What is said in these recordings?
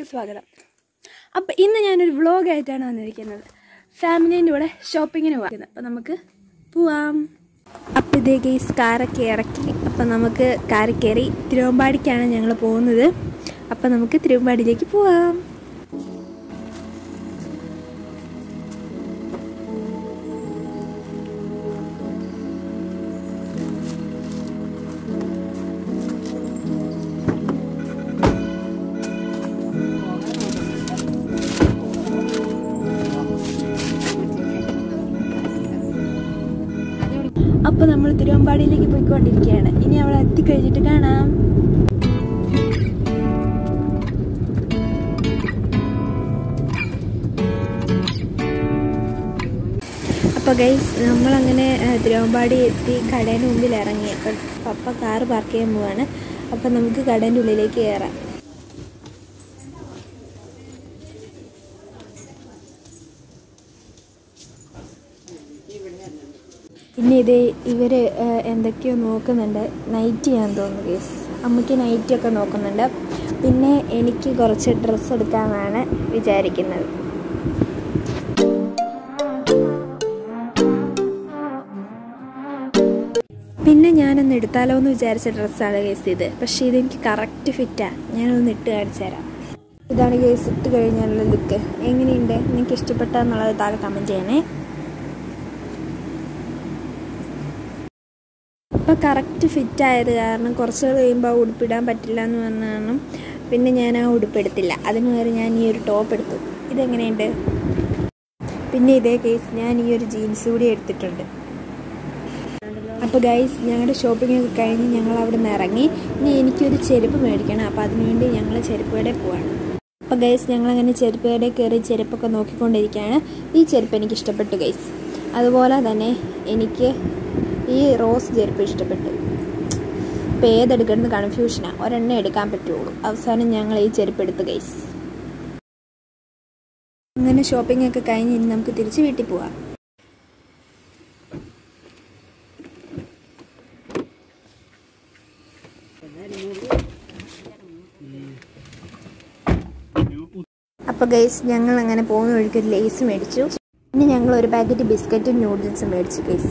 എല്ലാവർക്കും സ്വാഗതം അപ്പോൾ ഇന്ന് ഞാനൊരു വ്ളോഗായിട്ടാണ് വന്നിരിക്കുന്നത് ഫാമിലീൻ്റെ കൂടെ ഷോപ്പിങ്ങിന് പോകുന്നത് അപ്പോൾ നമുക്ക് പോവാം അപ്പോൾ ഇതേ കേസ് കാറൊക്കെ ഇറക്കി അപ്പോൾ നമുക്ക് കാറിൽ കയറി തിരുവമ്പാടിക്കാണ് ഞങ്ങൾ പോകുന്നത് അപ്പോൾ നമുക്ക് തിരുവമ്പാടിയിലേക്ക് പോവാം അപ്പോൾ നമ്മൾ തിരുവമ്പാടിയിലേക്ക് പോയിക്കൊണ്ടിരിക്കുകയാണ് ഇനി അവിടെ എത്തിക്കഴിഞ്ഞിട്ട് കാണാം അപ്പോൾ ഗൈസ് നമ്മളങ്ങനെ ആ, തിരുവമ്പാടി എത്തി കടേൻ്റെ മുമ്പിൽ ഇറങ്ങി അപ്പം പപ്പ കാറ് പാർക്ക് ചെയ്യാൻ പോവാണ് അപ്പം നമുക്ക് കടേൻ്റെ ഉള്ളിലേക്ക് കയറാം പിന്നെ ഇത് ഇവർ എന്തൊക്കെയോ നോക്കുന്നുണ്ട് നൈറ്റ് ചെയ്യാൻ തോന്നുന്നു കേസ് അമ്മയ്ക്ക് നൈറ്റി ഒക്കെ നോക്കുന്നുണ്ട് പിന്നെ എനിക്ക് കുറച്ച് ഡ്രസ്സ് എടുക്കാമെന്നാണ് വിചാരിക്കുന്നത് പിന്നെ ഞാനൊന്ന് എടുത്താലോ എന്ന് വിചാരിച്ച ഡ്രസ്സാണ് കേസ് ഇത് പക്ഷേ ഇതെനിക്ക് കറക്റ്റ് ഫിറ്റാണ് ഞാനൊന്ന് ഇട്ട് കാണിച്ചു തരാം ഇതാണ് കേസ് ഇട്ട് കഴിഞ്ഞാലുള്ള ലുക്ക് എങ്ങനെയുണ്ട് നിങ്ങൾക്ക് ഇഷ്ടപ്പെട്ടാന്നുള്ളത് താഴെ കമൻറ്റ് ചെയ്യണേ ഇപ്പോൾ കറക്റ്റ് ഫിറ്റ് ആയത് കാരണം കുറച്ച് നാൾ കഴിയുമ്പോൾ ആ ഉടുപ്പിടാൻ പറ്റില്ല എന്ന് പറഞ്ഞ കാരണം പിന്നെ ഞാൻ ആ ഉടുപ്പെടുത്തില്ല അതിന് പകരം ഞാൻ ഈ ഒരു ടോപ്പ് എടുത്തു ഇതെങ്ങനെയുണ്ട് പിന്നെ ഇതേ കേസ് ഞാൻ ഈ ഒരു ജീൻസ് കൂടി എടുത്തിട്ടുണ്ട് അപ്പോൾ ഗൈസ് ഞങ്ങളുടെ ഷോപ്പിംഗ് ഒക്കെ കഴിഞ്ഞ് ഞങ്ങൾ അവിടെ നിന്ന് ഇറങ്ങി ഇനി എനിക്കൊരു ചെരുപ്പ് മേടിക്കണം അപ്പോൾ അതിനുവേണ്ടി ഞങ്ങൾ ചെരുപ്പ് കടയിൽ പോവാണ് അപ്പോൾ ഗൈസ് ഞങ്ങളങ്ങനെ ചെരുപ്പ് കടയിൽ കയറി ചെരുപ്പൊക്കെ നോക്കിക്കൊണ്ടിരിക്കുകയാണ് ഈ ചെരുപ്പ് എനിക്ക് ഇഷ്ടപ്പെട്ടു ഗൈസ് അതുപോലെ തന്നെ എനിക്ക് ഈ റോസ് ചെരുപ്പ് ഇഷ്ടപ്പെട്ടു ഇപ്പോൾ ഏതെടുക്കണമെന്ന് കൺഫ്യൂഷനാണ് ഒരെണ്ണം എടുക്കാൻ പറ്റുള്ളൂ അവസാനം ഞങ്ങൾ ഈ ചെരുപ്പ് എടുത്തു ഗൈസ് അങ്ങനെ ഷോപ്പിംഗ് ഒക്കെ കഴിഞ്ഞ് ഇനി നമുക്ക് തിരിച്ച് വീട്ടിൽ പോവാം അപ്പോൾ ഗൈസ് ഞങ്ങൾ അങ്ങനെ പോകുന്ന വഴിക്ക് ഒരു ലേസ് മേടിച്ചു പിന്നെ ഞങ്ങൾ ഒരു പാക്കറ്റ് ബിസ്ക്കറ്റും നൂഡിൽസും മേടിച്ചു ഗൈസ്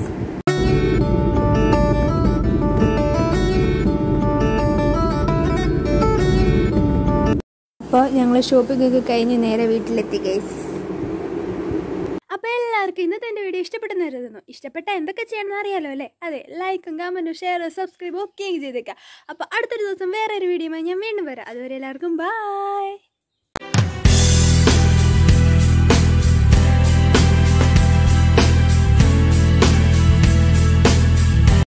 അപ്പോൾ ഞങ്ങൾ ഷോപ്പിംഗ് ഒക്കെ കഴിഞ്ഞ് നേരെ വീട്ടിലെത്തി ഗൈസ് അപ്പോൾ എല്ലാവർക്കും ഇന്നത്തെ എൻ്റെ വീഡിയോ ഇഷ്ടപ്പെട്ടെന്ന് കരുതുന്നു ഇഷ്ടപ്പെട്ട എന്തൊക്കെ ചെയ്യണമെന്ന് അറിയാലോ അല്ലേ അതെ ലൈക്കും കമൻറ്റും ഷെയർ സബ്സ്ക്രൈബും ഒക്കെ ചെയ്തേക്കാം അപ്പോൾ അടുത്തൊരു ദിവസം വേറെ ഒരു വീഡിയോയുമായി ഞാൻ വീണ്ടും വരാം അതുവരെ എല്ലാവർക്കും ബൈ